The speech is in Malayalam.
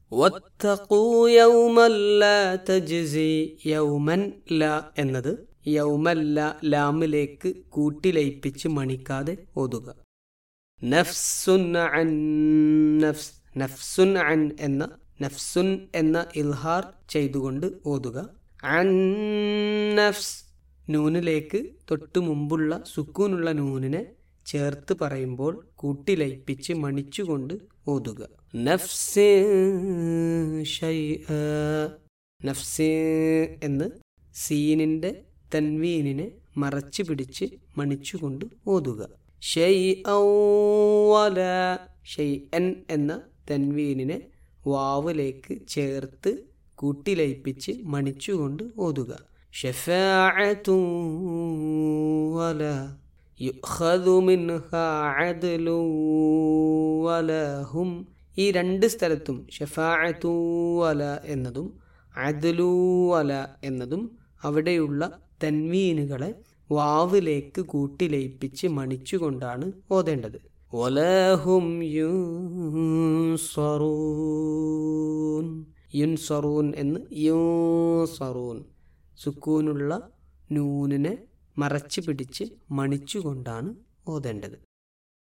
واتقوا يوما لا تجزي യൗമൻ ല എന്നത് യൗമല്ല ലാമിലേക്ക് കൂട്ടിലയിപ്പിച്ച് മണിക്കാതെ ഓതുക നഫ്സുൻ അൻ നഫ്സ് നഫ്സുൻ അൻ എന്ന നഫ്സുൻ എന്ന ഇൽഹാർ ചെയ്തുകൊണ്ട് ഓതുക അൻ നഫ്സ് നൂനിലേക്ക് തൊട്ടു മുമ്പുള്ള സുക്കൂനുള്ള നൂനിനെ ചേർത്ത് പറയുമ്പോൾ കൂട്ടിലയിപ്പിച്ച് മണിച്ചുകൊണ്ട് ഓതുക നഫ്സ് ഷൈഅ. നഫ്സ് എന്ന് സീനിന്റെ തൻവീനിനെ മറച്ചു പിടിച്ച് മണിച്ചുകൊണ്ട് ഓതുക ഷൈഅൻ വല ഷൈഅൻ എന്ന തൻവീനിനെ വാവിലേക്ക് ചേർത്ത് കൂട്ടിലയിപ്പിച്ച് മണിച്ചുകൊണ്ട് ഓതുക ഷഫാഅത്തു വല യുഖദു മിൻഹാ അദ്ലു വല ഹും ഈ രണ്ട് സ്ഥലത്തും ഷഫാഅത്തു വല എന്നതും അദ്ലു വല എന്നതും അവിടെയുള്ള തൻവീനുകളെ വാവിലേക്ക് കൂട്ടിലയിപ്പിച്ച് മണിച്ചുകൊണ്ടാണ് ഓതേണ്ടത് വലഹും യുൻസറൂൻ യുൻസറൂൻ എന്ന് യൂസറൂൻ സുക്കൂനുള്ള നൂനിനെ മറച്ചു പിടിച്ച് മണിച്ചുകൊണ്ടാണ് ഓതേണ്ടത്